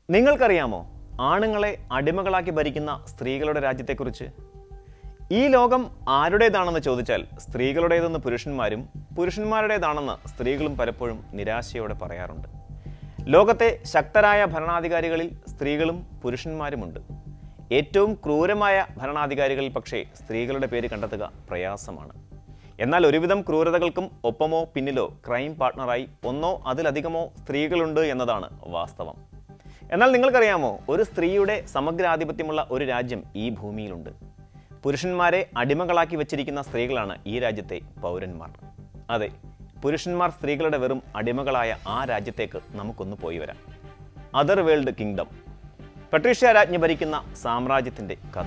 നിങ്ങൾക്കറിയാമോ ആണുങ്ങളെ അടിമകളാക്കി ഭരിക്കുന്ന സ്ത്രീകളുടെ രാജ്യത്തെക്കുറിച്ച് ഈ ലോകം ആരുടേതാണെന്ന് ചോദിച്ചാൽ സ്ത്രീകളുടേതെന്ന് പുരുഷന്മാരും പുരുഷന്മാരുടേതാണെന്ന് സ്ത്രീകളും പലപ്പോഴും നിരാശയോടെ പറയാറുണ്ട് ലോകത്തെ ശക്തരായ ഭരണാധികാരികളിൽ സ്ത്രീകളും പുരുഷന്മാരുമുണ്ട് ഏറ്റവും ക്രൂരമായ ഭരണാധികാരികളിൽ പക്ഷേ സ്ത്രീകളുടെ പേര് കണ്ടെത്തുക പ്രയാസമാണ് എന്നാൽ ഒരുവിധം ക്രൂരതകൾക്കും ഒപ്പമോ പിന്നിലോ ക്രൈം പാർട്ട്ണറായി ഒന്നോ അതിലധികമോ സ്ത്രീകളുണ്ട് എന്നതാണ് വാസ്തവം എന്നാൽ നിങ്ങൾക്കറിയാമോ ഒരു സ്ത്രീയുടെ സമഗ്രാധിപത്യമുള്ള ഒരു രാജ്യം ഈ ഭൂമിയിലുണ്ട് പുരുഷന്മാരെ അടിമകളാക്കി വച്ചിരിക്കുന്ന സ്ത്രീകളാണ് ഈ രാജ്യത്തെ പൗരന്മാർ അതെ പുരുഷന്മാർ സ്ത്രീകളുടെ വെറും അടിമകളായ ആ രാജ്യത്തേക്ക് നമുക്കൊന്ന് പോയി വരാം അതർ വേൾഡ് കിങ്ഡം പട്രീഷ്യ രാജ്ഞി ഭരിക്കുന്ന സാമ്രാജ്യത്തിൻ്റെ കഥ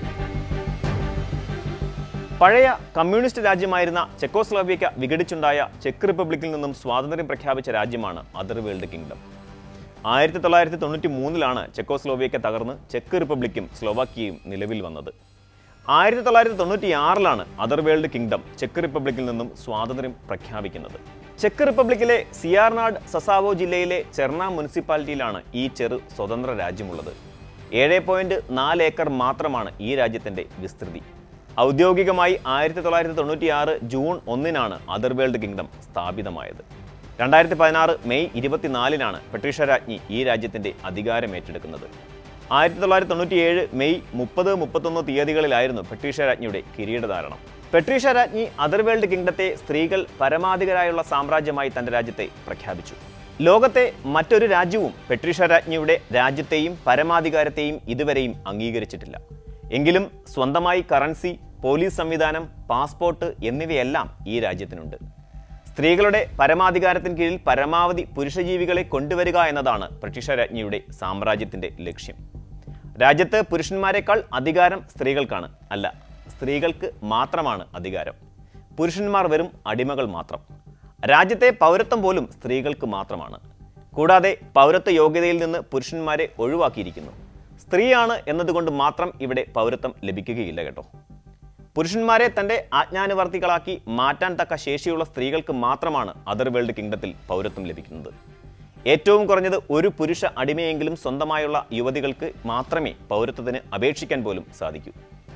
പഴയ കമ്മ്യൂണിസ്റ്റ് രാജ്യമായിരുന്ന ചെക്കോസ്ലോവേക്യ വിഘടിച്ചുണ്ടായ ചെക്ക് റിപ്പബ്ലിക്കിൽ നിന്നും സ്വാതന്ത്ര്യം പ്രഖ്യാപിച്ച രാജ്യമാണ് അതർ വേൾഡ് കിങ്ഡം ആയിരത്തി തൊള്ളായിരത്തി തൊണ്ണൂറ്റി മൂന്നിലാണ് ചെക്കോസ്ലോവേക്യ തകർന്ന് ചെക്ക് റിപ്പബ്ലിക്കും സ്ലോവാക്യയും നിലവിൽ വന്നത് ആയിരത്തി തൊള്ളായിരത്തി തൊണ്ണൂറ്റി ആറിലാണ് അതർ വേൾഡ് കിങ്ഡം ചെക്ക് റിപ്പബ്ലിക്കിൽ നിന്നും സ്വാതന്ത്ര്യം പ്രഖ്യാപിക്കുന്നത് ചെക്ക് റിപ്പബ്ലിക്കിലെ സിയാർനാഡ് സസാവോ ജില്ലയിലെ ചെർണ മുനിസിപ്പാലിറ്റിയിലാണ് ഈ ചെറു സ്വതന്ത്ര രാജ്യമുള്ളത് ഏഴ് പോയിന്റ് നാല് ഏക്കർ മാത്രമാണ് ഈ രാജ്യത്തിന്റെ വിസ്തൃതി ഔദ്യോഗികമായി ആയിരത്തി തൊള്ളായിരത്തി തൊണ്ണൂറ്റി ആറ് ജൂൺ ഒന്നിനാണ് അതർ വേൾഡ് കിങ്ഡം സ്ഥാപിതമായത് രണ്ടായിരത്തി പതിനാറ് മെയ് ഇരുപത്തിനാലിനാണ് പെട്രീഷ രാജ്ഞി ഈ രാജ്യത്തിന്റെ അധികാരം ഏറ്റെടുക്കുന്നത് ആയിരത്തി തൊള്ളായിരത്തി തൊണ്ണൂറ്റിയേഴ് മെയ് മുപ്പത് മുപ്പത്തൊന്ന് തീയതികളിലായിരുന്നു പെട്രീഷ രാജ്ഞിയുടെ കിരീടധാരണം പെട്രീഷ രാജ്ഞി അതർ വേൾഡ് കിങ്ഡത്തെ സ്ത്രീകൾ പരമാധികരായുള്ള സാമ്രാജ്യമായി തന്റെ രാജ്യത്തെ പ്രഖ്യാപിച്ചു ലോകത്തെ മറ്റൊരു രാജ്യവും പെട്രീഷ രാജ്ഞിയുടെ രാജ്യത്തെയും പരമാധികാരത്തെയും ഇതുവരെയും അംഗീകരിച്ചിട്ടില്ല എങ്കിലും സ്വന്തമായി കറൻസി പോലീസ് സംവിധാനം പാസ്പോർട്ട് എന്നിവയെല്ലാം ഈ രാജ്യത്തിനുണ്ട് സ്ത്രീകളുടെ പരമാധികാരത്തിന് കീഴിൽ പരമാവധി പുരുഷജീവികളെ കൊണ്ടുവരിക എന്നതാണ് ബ്രിട്ടീഷ രാജ്ഞിയുടെ സാമ്രാജ്യത്തിന്റെ ലക്ഷ്യം രാജ്യത്ത് പുരുഷന്മാരെക്കാൾ അധികാരം സ്ത്രീകൾക്കാണ് അല്ല സ്ത്രീകൾക്ക് മാത്രമാണ് അധികാരം പുരുഷന്മാർ വെറും അടിമകൾ മാത്രം രാജ്യത്തെ പൗരത്വം പോലും സ്ത്രീകൾക്ക് മാത്രമാണ് കൂടാതെ പൗരത്വ യോഗ്യതയിൽ നിന്ന് പുരുഷന്മാരെ ഒഴിവാക്കിയിരിക്കുന്നു സ്ത്രീയാണ് എന്നതുകൊണ്ട് മാത്രം ഇവിടെ പൗരത്വം ലഭിക്കുകയില്ല കേട്ടോ പുരുഷന്മാരെ തന്റെ ആജ്ഞാനുവർത്തികളാക്കി മാറ്റാൻ തക്ക ശേഷിയുള്ള സ്ത്രീകൾക്ക് മാത്രമാണ് അതർ വേൾഡ് കിങ്ഡത്തിൽ പൗരത്വം ലഭിക്കുന്നത് ഏറ്റവും കുറഞ്ഞത് ഒരു പുരുഷ അടിമയെങ്കിലും സ്വന്തമായുള്ള യുവതികൾക്ക് മാത്രമേ പൗരത്വത്തിന് അപേക്ഷിക്കാൻ പോലും സാധിക്കൂ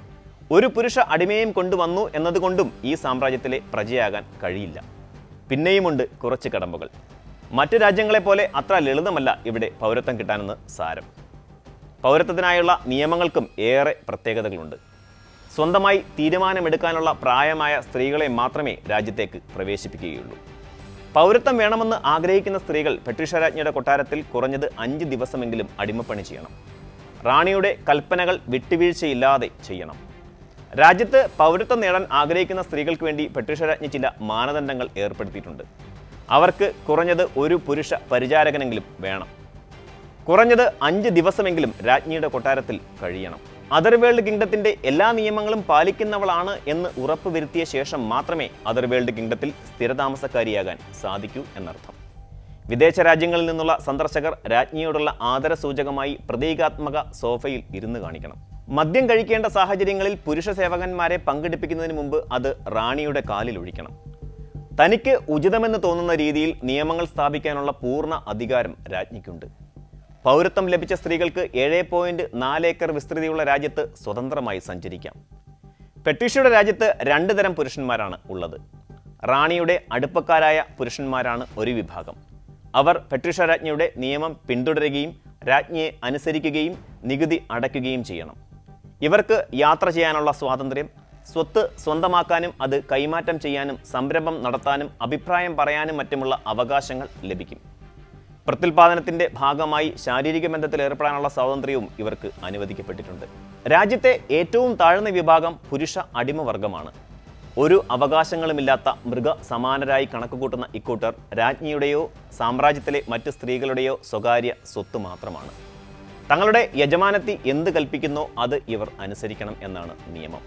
ഒരു പുരുഷ അടിമയും കൊണ്ടുവന്നു എന്നതുകൊണ്ടും ഈ സാമ്രാജ്യത്തിലെ പ്രജയാകാൻ കഴിയില്ല പിന്നെയുമുണ്ട് കുറച്ച് കടമ്പകൾ മറ്റു രാജ്യങ്ങളെ പോലെ അത്ര ലളിതമല്ല ഇവിടെ പൗരത്വം കിട്ടാനെന്ന് സാരം പൗരത്വത്തിനായുള്ള നിയമങ്ങൾക്കും ഏറെ പ്രത്യേകതകളുണ്ട് സ്വന്തമായി തീരുമാനമെടുക്കാനുള്ള പ്രായമായ സ്ത്രീകളെ മാത്രമേ രാജ്യത്തേക്ക് പ്രവേശിപ്പിക്കുകയുള്ളൂ പൗരത്വം വേണമെന്ന് ആഗ്രഹിക്കുന്ന സ്ത്രീകൾ പെട്രീഷ രാജ്ഞിയുടെ കൊട്ടാരത്തിൽ കുറഞ്ഞത് അഞ്ച് ദിവസമെങ്കിലും അടിമപ്പണി ചെയ്യണം റാണിയുടെ കൽപ്പനകൾ വിട്ടുവീഴ്ചയില്ലാതെ ചെയ്യണം രാജ്യത്ത് പൗരത്വം നേടാൻ ആഗ്രഹിക്കുന്ന സ്ത്രീകൾക്ക് വേണ്ടി പെട്രീഷ രാജ്ഞി ചില മാനദണ്ഡങ്ങൾ ഏർപ്പെടുത്തിയിട്ടുണ്ട് അവർക്ക് കുറഞ്ഞത് ഒരു പുരുഷ പരിചാരകനെങ്കിലും വേണം കുറഞ്ഞത് അഞ്ച് ദിവസമെങ്കിലും രാജ്ഞിയുടെ കൊട്ടാരത്തിൽ കഴിയണം അതർ വേൾഡ് കിങ്ഡത്തിന്റെ എല്ലാ നിയമങ്ങളും പാലിക്കുന്നവളാണ് എന്ന് ഉറപ്പുവരുത്തിയ ശേഷം മാത്രമേ അതർ വേൾഡ് കിങ്ഡത്തിൽ സ്ഥിരതാമസക്കാരിയാകാൻ സാധിക്കൂ എന്നർത്ഥം വിദേശ രാജ്യങ്ങളിൽ നിന്നുള്ള സന്ദർശകർ രാജ്ഞിയോടുള്ള ആദരസൂചകമായി പ്രതീകാത്മക സോഫയിൽ ഇരുന്ന് കാണിക്കണം മദ്യം കഴിക്കേണ്ട സാഹചര്യങ്ങളിൽ പുരുഷ സേവകന്മാരെ പങ്കെടുപ്പിക്കുന്നതിന് മുമ്പ് അത് റാണിയുടെ കാലിൽ ഒഴിക്കണം തനിക്ക് ഉചിതമെന്ന് തോന്നുന്ന രീതിയിൽ നിയമങ്ങൾ സ്ഥാപിക്കാനുള്ള പൂർണ്ണ അധികാരം രാജ്ഞിക്കുണ്ട് പൗരത്വം ലഭിച്ച സ്ത്രീകൾക്ക് ഏഴ് പോയിന്റ് നാല് ഏക്കർ വിസ്തൃതിയുള്ള രാജ്യത്ത് സ്വതന്ത്രമായി സഞ്ചരിക്കാം പെട്ടീഷയുടെ രാജ്യത്ത് രണ്ട് തരം പുരുഷന്മാരാണ് ഉള്ളത് റാണിയുടെ അടുപ്പക്കാരായ പുരുഷന്മാരാണ് ഒരു വിഭാഗം അവർ പെട്രീഷ രാജ്ഞിയുടെ നിയമം പിന്തുടരുകയും രാജ്ഞിയെ അനുസരിക്കുകയും നികുതി അടയ്ക്കുകയും ചെയ്യണം ഇവർക്ക് യാത്ര ചെയ്യാനുള്ള സ്വാതന്ത്ര്യം സ്വത്ത് സ്വന്തമാക്കാനും അത് കൈമാറ്റം ചെയ്യാനും സംരംഭം നടത്താനും അഭിപ്രായം പറയാനും മറ്റുമുള്ള അവകാശങ്ങൾ ലഭിക്കും പ്രത്യുൽപാദനത്തിന്റെ ഭാഗമായി ശാരീരിക ബന്ധത്തിൽ ഏർപ്പെടാനുള്ള സ്വാതന്ത്ര്യവും ഇവർക്ക് അനുവദിക്കപ്പെട്ടിട്ടുണ്ട് രാജ്യത്തെ ഏറ്റവും താഴ്ന്ന വിഭാഗം പുരുഷ അടിമവർഗമാണ് ഒരു അവകാശങ്ങളുമില്ലാത്ത മൃഗ സമാനരായി കണക്കുകൂട്ടുന്ന ഇക്കൂട്ടർ രാജ്ഞിയുടെയോ സാമ്രാജ്യത്തിലെ മറ്റ് സ്ത്രീകളുടെയോ സ്വകാര്യ സ്വത്ത് മാത്രമാണ് തങ്ങളുടെ യജമാനത്തി എന്ത് കൽപ്പിക്കുന്നോ അത് ഇവർ അനുസരിക്കണം എന്നാണ് നിയമം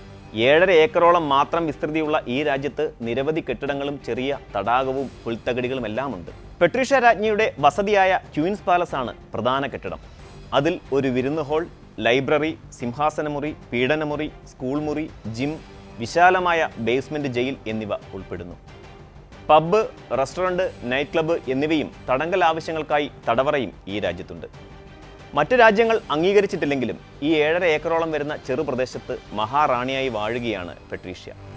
ഏഴര ഏക്കറോളം മാത്രം വിസ്തൃതിയുള്ള ഈ രാജ്യത്ത് നിരവധി കെട്ടിടങ്ങളും ചെറിയ തടാകവും പുൽത്തകടികളും എല്ലാം ഉണ്ട് പെട്രീഷ രാജ്ഞിയുടെ വസതിയായ ക്യൂൻസ് പാലസ് ആണ് പ്രധാന കെട്ടിടം അതിൽ ഒരു വിരുന്ന് ഹാൾ ലൈബ്രറി സിംഹാസനമുറി പീഡനമുറി സ്കൂൾ മുറി ജിം വിശാലമായ ബേസ്മെന്റ് ജയിൽ എന്നിവ ഉൾപ്പെടുന്നു പബ്ബ് റെസ്റ്റോറൻറ്റ് നൈറ്റ് ക്ലബ്ബ് എന്നിവയും തടങ്കൽ ആവശ്യങ്ങൾക്കായി തടവറയും ഈ രാജ്യത്തുണ്ട് മറ്റ് രാജ്യങ്ങൾ അംഗീകരിച്ചിട്ടില്ലെങ്കിലും ഈ ഏഴര ഏക്കറോളം വരുന്ന ചെറുപ്രദേശത്ത് മഹാറാണിയായി വാഴുകയാണ് പെട്രീഷ്യ